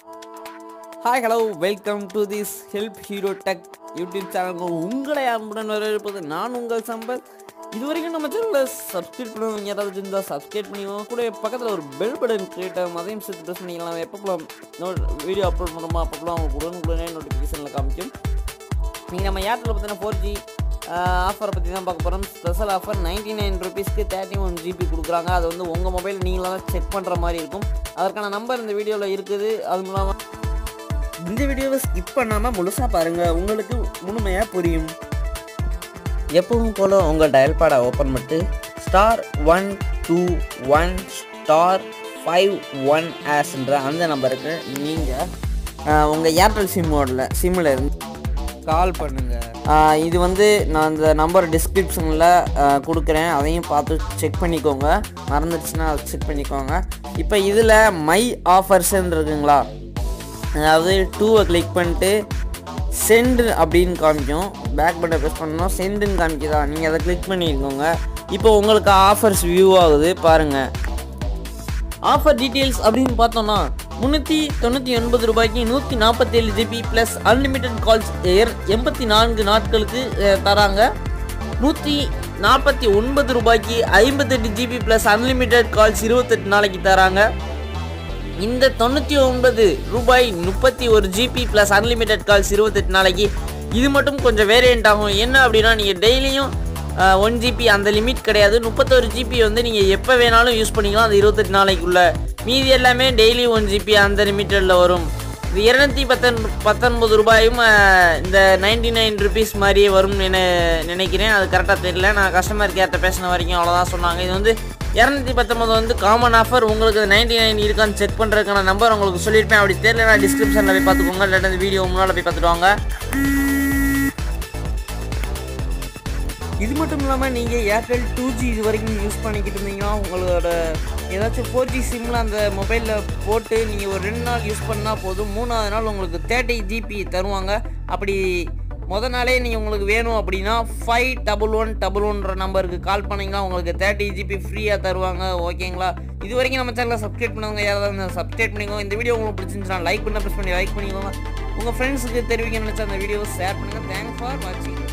hi hello welcome to this help hero tech YouTube channel உங்களை அன்புடன் வரவேற்பது நான் உங்கள் சம்பத் இது வரைக்கும் நம்ம சேனலில் சப்ஸ்கிரைப் பண்ணவங்க யாராவது இருந்தால் சப்ஸ்கிரைப் பண்ணிக்கோங்க கூட பக்கத்தில் ஒரு பெல் பட்டன் கிரியேட் ஆகும் அதையும் சேர்த்து ப்ரெஸ் பண்ணிக்கலாம் எப்பப்போலாம் வீடியோ அப்லோட் பண்ணுறோமோ அப்பப்போலாம் உங்களுக்கு உடனுக்குடனே நோட்டிஃபிகேஷனில் காமிக்கும் நீங்கள் நம்ம ஏர்டெல் பார்த்தீங்கன்னா ஃபோர் ஜி ஆஃபரை பற்றி தான் பார்க்க போகிறோம் ஸ்பெஷல் ஆஃபர் நைன்டி நைன் ருபீஸ்க்கு தேர்ட்டி ஒன் ஜிபி கொடுக்குறாங்க அது வந்து உங்கள் மொபைல் நீங்களாக தான் செக் பண்ணுற மாதிரி இருக்கும் அதற்கான நம்பர் இந்த வீடியோவில் இருக்குது அதுவும் இல்லாமல் இந்த வீடியோவை ஸ்கிப் பண்ணாமல் முழுசாக பாருங்கள் உங்களுக்கு முழுமையாக புரியும் எப்பவும் போல் உங்கள் டயல் பேடை ஓப்பன் பண்ணிட்டு star one two one star five one ஆஸ்ன்ற அந்த நம்பருக்கு நீங்கள் உங்கள் ஏர்டெல் சிம்மோட சிம்மில் இருந்து கால் பண்ணுங்கள் இது வந்து நான் அந்த நம்பர் டிஸ்கிரிப்ஷனில் கொடுக்குறேன் அதையும் பார்த்து செக் பண்ணிக்கோங்க மறந்துடுச்சுன்னா அதை செக் பண்ணிக்கோங்க இப்போ இதில் மை ஆஃபர்ஸ்ன்னு இருக்குங்களா அதாவது டூவை கிளிக் பண்ணிட்டு சென்டு அப்படின்னு காமிக்கும் பேக் பட்டன் ப்ரெஸ் பண்ணணும் சென்டுன்னு காமிக்குதா நீங்கள் அதை கிளிக் பண்ணிக்கோங்க இப்போ உங்களுக்கு ஆஃபர்ஸ் வியூ ஆகுது பாருங்கள் ஆஃபர் டீட்டெயில்ஸ் அப்படின்னு பார்த்தோம்னா முந்நூற்றி தொண்ணூற்றி ஒன்பது ரூபாய்க்கு நூற்றி நாற்பத்தேழு ஜிபி ப்ளஸ் அன்லிமிட்டெட் கால்ஸ் ஏர் எண்பத்தி நான்கு நாட்களுக்கு அஹ், தராங்க நூற்றி நாற்பத்தி ஒன்பது ரூபாய்க்கு ஐம்பத்தெட்டு ஜிபி ப்ளஸ் அன்லிமிட்டெட் கால்ஸ் இருபத்தெட்டு நாளைக்கு தராங்க இந்த தொண்ணூற்றி ஒன்பது ரூபாய் முப்பத்தி ஒரு ஜிபி ப்ளஸ் அன்லிமிட்டெட் கால்ஸ் இருபத்தெட்டு நாளைக்கு இது மட்டும் கொஞ்சம் வேரியண்ட் ஆகும் என்ன அப்படின்னா நீங்கள் டெய்லியும் ஒன் ஜிபி அந்த லிமிட் கிடையாது முப்பத்தொரு ஜிபி வந்து நீங்கள் எப்போ வேணாலும் யூஸ் பண்ணிக்கலாம் அது இருபத்தெட்டு நாளைக்குள்ள மீதி எல்லாமே டெய்லி ஒன் ஜிபி அந்த லிமிட்டடில் வரும் இது இரநூத்தி பத்தொன் பத்தொன்பது ரூபாயும் அஹ், இந்த நைன்டி நைன் ருபீஸ் மாதிரியே வரும்னு நினை நினைக்கிறேன் அது கரெக்டாக தெரியல நான் கஸ்டமர் கேர்ட்ட பேசின வரைக்கும் அவ்வளோதான் சொன்னாங்க இது வந்து இரநூத்தி பத்தொம்பது வந்து காமன் ஆஃபர் உங்களுக்கு நைன்டி நைன் இருக்கான்னு செக் பண்ணுறதுக்கான நம்பர் உங்களுக்கு சொல்லியிருப்பேன் அப்படி தெரியல டிஸ்கிரிப்ஷனில் போய் பார்த்துக்கோங்க இல்லாட்டி இந்த வீடியோ முன்னால் போய் பார்த்துட்டு வாங்க இது மட்டும் இல்லாமல் நீங்கள் ஏர்டெல் டூ ஜி இது வரைக்கும் யூஸ் பண்ணிக்கிட்டு இருந்தீங்கன்னா உங்களோட ஏதாச்சும் ஃபோர் ஜி சிம்மில் அந்த மொபைலில் போட்டு நீங்கள் ஒரு ரெண்டு நாள் யூஸ் பண்ணால் போதும் மூணாவது நாள் உங்களுக்கு தேர்ட்டி ஜிபி தருவாங்க அப்படி முத நாளே நீங்கள் உங்களுக்கு வேணும் அப்படின்னா ஃபைவ் டபுள் ஒன் டபுள் ஒன்ற நம்பருக்கு கால் பண்ணிங்கன்னா உங்களுக்கு தேர்ட்டி ஜிபி ஃப்ரீயாக தருவாங்க ஓகேங்களா இது வரைக்கும் நம்ம சேனலை சப்ஸ்கிரைப் பண்ணவங்க யாராவது சப்ஸ்கிரைப் பண்ணிக்கோங்க இந்த வீடியோ உங்களுக்கு பிடிச்சிருந்துச்சுன்னா லைக் பண்ண ப்ரெஸ் பண்ணி லைக் பண்ணிக்கோங்க உங்கள் ஃப்ரெண்ட்ஸுக்கு தெரிவிக்க நினச்ச அந்த வீடியோவை ஷேர் பண்ணுங்கள் தேங்க்ஸ் ஃபார் வாட்சிங்